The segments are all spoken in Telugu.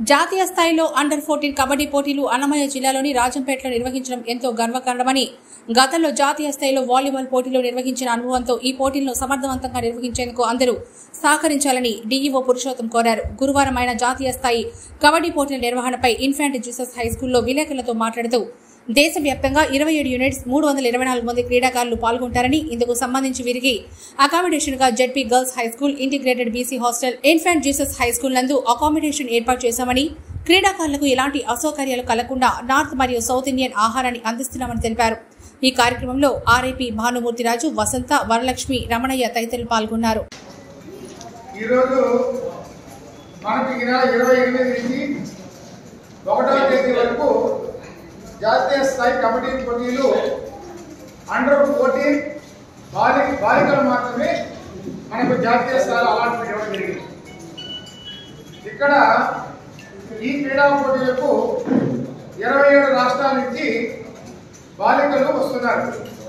జాతీయ స్థాయిలో అండర్ ఫోర్టీన్ కబడ్డీ పోటీలు అన్నమయ్య జిల్లాలోని రాజంపేటలో నిర్వహించడం ఎంతో గర్వకారణమని గతంలో జాతీయ స్థాయిలో వాలీబాల్ పోటీలు నిర్వహించిన అనుభవంతో ఈ పోటీలను సమర్థవంతంగా నిర్వహించేందుకు అందరూ సహకరించాలని డీఈఓ పురుషోత్తం కోరారు గురువారం ఆయన జాతీయ స్థాయి కబడ్డీ పోటీల నిర్వహణపై ఇన్ఫాంట్ జీసస్ హై స్కూల్లో విలేకరులతో మాట్లాడుతూ దేశవ్యాప్తంగా ఇరవై ఏడు యూనిట్స్ మూడు వందల ఇరవై నాలుగు మంది క్రీడాకారులు పాల్గొంటారని ఇందుకు సంబంధించి వీరికి అకామిడేషన్ గా ZP girls high school integrated BC hostel infant Jesus high school నందు అకామిడేషన్ ఏర్పాటు చేశామని క్రీడాకారులకు ఎలాంటి అసౌకర్యాలు కలగకుండా నార్త్ మరియు సౌత్ ఇండియన్ ఆహారాన్ని అందిస్తున్నామని తెలిపారు ఈ కార్యక్రమంలో ఆర్ఐపీ భానుమూర్తిరాజు వసంత వరలక్ష్మి రమణయ్య తదితరులు పాల్గొన్నారు ఈరోజు మనకి ఈ నెల ఇరవై ఎనిమిది నుంచి ఒకటవ తేదీ వరకు జాతీయ స్థాయి కబడ్డీ పోటీలు అండర్ ఫోర్టీన్ బాలి బాలికలు మాత్రమే మనకు జాతీయ స్థాయిలో అలాట్మెంట్ ఇవ్వడం జరిగింది ఇక్కడ ఈ క్రీడా పోటీలకు ఇరవై ఏడు రాష్ట్రాల నుంచి బాలికలు వస్తున్నారు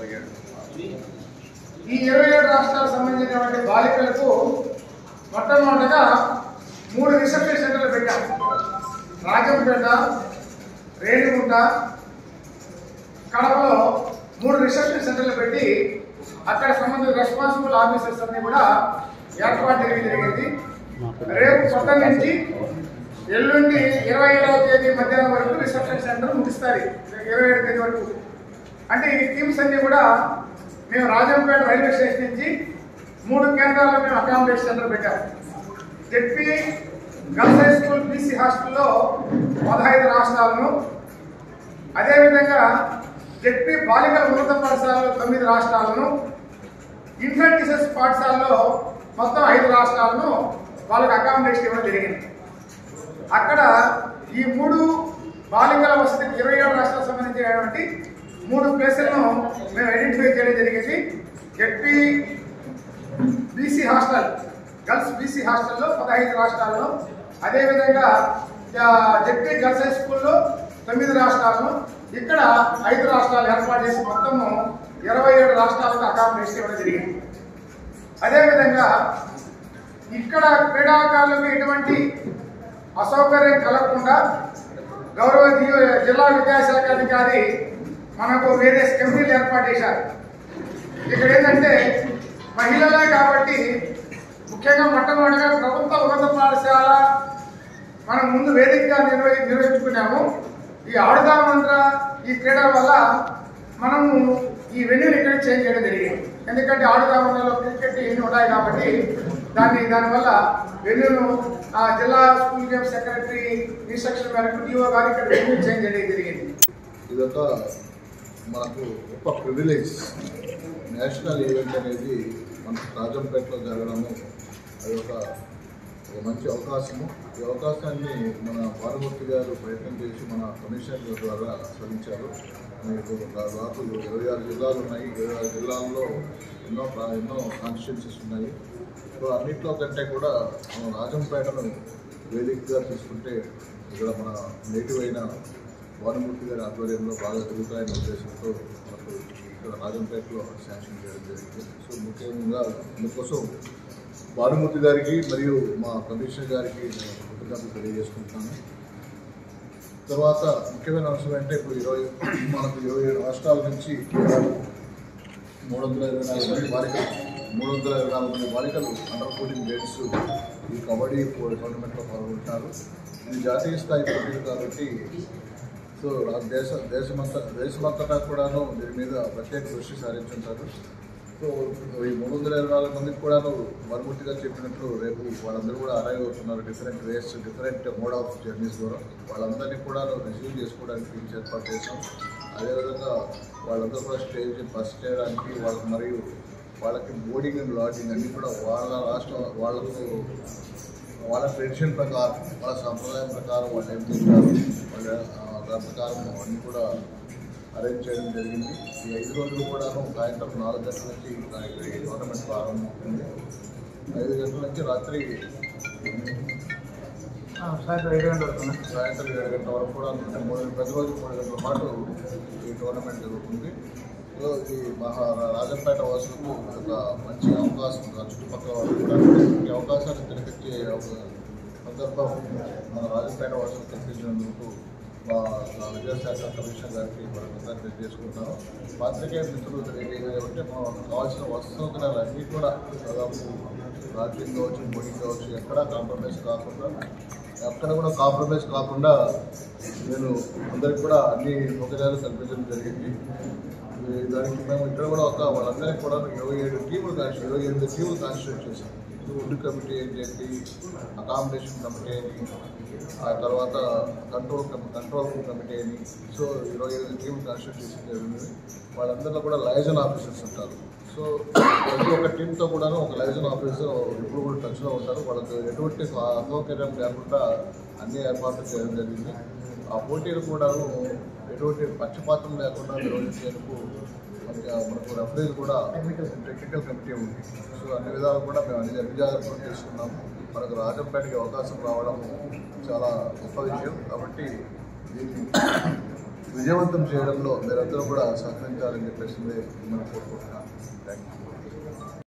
ఈ ఇరవై ఏడు రాష్ట్రాలకు సంబంధించినటువంటి బాలికలకు మొట్టమొదటిగా మూడు రిసెప్షన్ సెంటర్లు పెట్టాం రాజంపేట రేణిగుంట కడపలో మూడు రిసెప్షన్ సెంటర్లు పెట్టి అక్కడ సంబంధించిన రెస్పాన్సిబుల్ ఆఫీసర్స్ అన్ని కూడా ఏర్పాటు చేయడం జరిగింది రేపు కొత్త నుంచి ఎల్లుండి ఇరవై ఏడవ తేదీ మధ్యాహ్నం వరకు రిసెప్షన్ సెంటర్ ముగిస్తారు ఇరవై ఏడు తేదీ వరకు అంటే ఈ టీమ్స్ అన్ని కూడా మేము రాజంపేట రైల్వే స్టేషన్ నుంచి మూడు కేంద్రాల్లో మేము అకామిడేషన్ సెంటర్ పెట్టాము ZP girls high school BC హాస్టల్లో పదహైదు రాష్ట్రాలను అదేవిధంగా జెడ్పీ బాలికల ఉన్నత పాఠశాలలో తొమ్మిది రాష్ట్రాలను ఇన్ఫెంటిసెస్ పాఠశాలలో మొత్తం ఐదు రాష్ట్రాలను వాళ్ళకి అకామిడేషన్ ఇవ్వడం జరిగింది అక్కడ ఈ మూడు బాలికల వసతికి ఇరవై ఏడు రాష్ట్రాలకు సంబంధించినటువంటి మూడు ప్లేసులను మేము ఐడెంటిఫై చేయడం జరిగింది ZP BC hostel girls BC హాస్టల్లో పదహైదు రాష్ట్రాలను అదేవిధంగా ఆ, జెడ్పీ గర్ల్స్ హై స్కూల్లో తొమ్మిది రాష్ట్రాలను ఇక్కడ ఐదు రాష్ట్రాలు ఏర్పాటు చేసి మొత్తము ఇరవై ఏడు రాష్ట్రాలకు అకామిడేషన్ ఇవ్వడం జరిగింది అదేవిధంగా ఇక్కడ క్రీడాకారులకు ఎటువంటి అసౌకర్యం కలగకుండా గౌరవ ది- జిల్లా విద్యాశాఖ అధికారి మనకు వేరే కమిటీలు ఏర్పాటు చేశారు ఇక్కడ ఏంటంటే మహిళలే కాబట్టి ముఖ్యంగా మొట్టమొదటిగా ప్రభుత్వ ఉన్నత పాఠశాల మనం ముందు వేదికగా నిర్వహి నిర్వహించుకున్నాము ఈ ఆడుదామంత్ర ఈ క్రీడల వల్ల మనము ఈ వెన్యూని ఇక్కడ చేంజ్ చేయడం జరిగింది ఎందుకంటే ఆడుదామంత్రలో క్రికెట్ ఇవన్నీ ఉన్నాయి కాబట్టి దాన్ని దానివల్ల వెన్యూను ఆ జిల్లా స్కూల్ గేమ్స్ సెక్రటరీ ఇన్స్ట్రక్షన్ మేరకు డిఓ గారు ఇక్కడ వెన్యూ చేంజ్ చేయడం జరిగింది ఇదొక మనకు గొప్ప ప్రివిలేజ్ నేషనల్ ఈవెంట్ అనేది మన రాజంపేటలో జరగడము అది ఒక ఒక మంచి అవకాశము ఈ అవకాశాన్ని మన భానుమూర్తి గారు ప్రయత్నం చేసి మన కమిషన్ ద్వారా సాధించారు మీకు దాదాపు ఇరవై ఆరు జిల్లాలు ఉన్నాయి ఇరవై ఆరు జిల్లాల్లో ఎన్నో ప్రా- ఎన్నో కాన్స్టిట్యున్సీస్ ఉన్నాయి సో అన్నింటిలో కంటే కూడా మనం రాజంపేటను వేదికగా తీసుకుంటే ఇక్కడ మన నేటివ్ అయిన భానుమూర్తి గారి ఆధ్వర్యంలో బాగా జరుగుతాయనే ఉద్దేశంతో మనకు ఇక్కడ రాజంపేటలో శాంక్షన్ చేయడం జరిగింది సో ముఖ్యంగా అందుకోసం భానుమూర్తి గారికి మరియు మా కమిషనర్ గారికి నేను కృతజ్ఞతలు తెలియజేసుకుంటున్నాను తర్వాత ముఖ్యమైన అంశం అంటే ఇప్పుడు ఇరవై మనకు ఇరవై ఏడు రాష్ట్రాల నుంచి కేవలం మూడు వందల ఇరవై నాలుగు మంది బాలికలు మూడు వందల ఇరవై నాలుగు మంది బాలికలు అండర్ ఫోర్టీన్ గేమ్స్ ఈ కబడ్డీ పో- టోర్నమెంట్లో పాల్గొంటున్నారు ఇది జాతీయ స్థాయి పోటీలు కాబట్టి సో రా- దేశ దేశమంతా దేశమంతటా కూడాను దీని మీద ప్రత్యేక దృష్టి సారించుంటారు సో ఈ మూడు వందల ఇరవై నాలుగు మందికి కూడాను మరుమూర్తిగా చెప్పినట్లు రేపు వాళ్ళందరూ కూడా అరైవ్ అవుతున్నారు different ways different mode of journeys ద్వారా వాళ్ళందరినీ కూడా రిసీవ్ చేసుకోవడానికి టీమ్స్ ఏర్పాటు చేశాం అదేవిధంగా వాళ్ళందరూ కూడా స్టేజ్ బస్ చేయడానికి వాళ్ళకి మరియు వాళ్ళకి బోర్డింగ్ అండ్ లాడ్జింగ్ అన్నీ కూడా వాళ్ళ రాష్ట్ర వాళ్ళకు వాళ్ళ ట్రెడిషన్ ప్రకారం వాళ్ళ సంప్రదాయం ప్రకారం వాళ్ళు ఏం తింటారు వాళ్ళ ఆ, దాని ప్రకారం అన్నీ కూడా అరేంజ్ చేయడం జరిగింది ఈ ఐదు రోజులు కూడా సాయంత్రం నాలుగు గంటల నుంచి ఇక్కడ ఈ టోర్నమెంట్ ప్రారంభమవుతుంది ఐదు గంటల నుంచి రాత్రి సాయంత్రం ఏడు గంటల వరకు సాయంత్రం ఏడు గంటల వరకు కూడా అంటే మూడు ప్రతిరోజు మూడు గంటల పాటు ఈ టోర్నమెంట్ జరుగుతుంది సో ఈ మహా రాజంపేట వాసులకు ఒక మంచి అవకాశం ఆ చుట్టుపక్కల వాళ్ళు కూడా ఈ అవకాశాన్ని తిరిగి సందర్భం మన రాజపేట వాసులు కల్పించినందుకు మా మా విద్యాశాఖ కమిషనర్ గారికి మనం తెలియజేసుకుంటాను పాత్రికేయ మిత్రులు తెలియజేయాలంటే మనం కావాల్సిన వస్తువులు అన్నీ కూడా దాదాపు రాజ్యం కావచ్చు మోడీ కావచ్చు ఎక్కడా కాంప్రమైజ్ కాకుండా ఎక్కడ కూడా కాంప్రమైజ్ కాకుండా నేను అందరికి కూడా అన్ని సౌకర్యాలు కల్పించడం జరిగింది ఈ దానికి మేము ఇక్కడ కూడా ఒక వాళ్ళందరికీ కూడా ఇరవై ఏడు టీములు కాన్స్టిట్యూట్ ఇరవై ఎనిమిది టీములు కాన్స్టిట్యూట్ చేశాం ఫుడ్ కమిటీ అని చెప్పి అకామిడేషన్ కమిటీ అని ఆ తర్వాత కంట్రోల్ కమి కంట్రోల్ రూమ్ కమిటీ అని సో ఇరవై ఎనిమిది టీములు కాన్స్టిట్యూట్ చేసి జరిగింది వాళ్ళందరిలో కూడా లైజన్ ఆఫీసర్స్ ఉంటారు సో ప్రతి ఒక్క టీంతో కూడాను ఒక లైజన్ ఆఫీసర్ ఇప్పుడు కూడా టచ్లో ఉంటారు వాళ్ళకి ఎటువంటి అసౌకర్యం లేకుండా అన్ని ఏర్పాట్లు చేయడం జరిగింది ఆ పోటీలు కూడాను ఎటువంటి పక్షపాతం లేకుండా నిర్వహించేందుకు మనకి ఆ మనకు రెఫరీలు కూడా టెక్నికల్ కమిటీ ఉంది సో అన్ని విధాలు కూడా మేము అన్ని అన్ని జాగ్రత్తలు తీసుకున్నాము మనకు రాజంపేటకి అవకాశం రావడం చాలా గొప్ప విషయం కాబట్టి దీన్ని విజయవంతం చేయడంలో మీరందరూ కూడా సహకరించాలని చెప్పేసి మనం కోరుకుంటున్నాను థ్యాంక్ యూ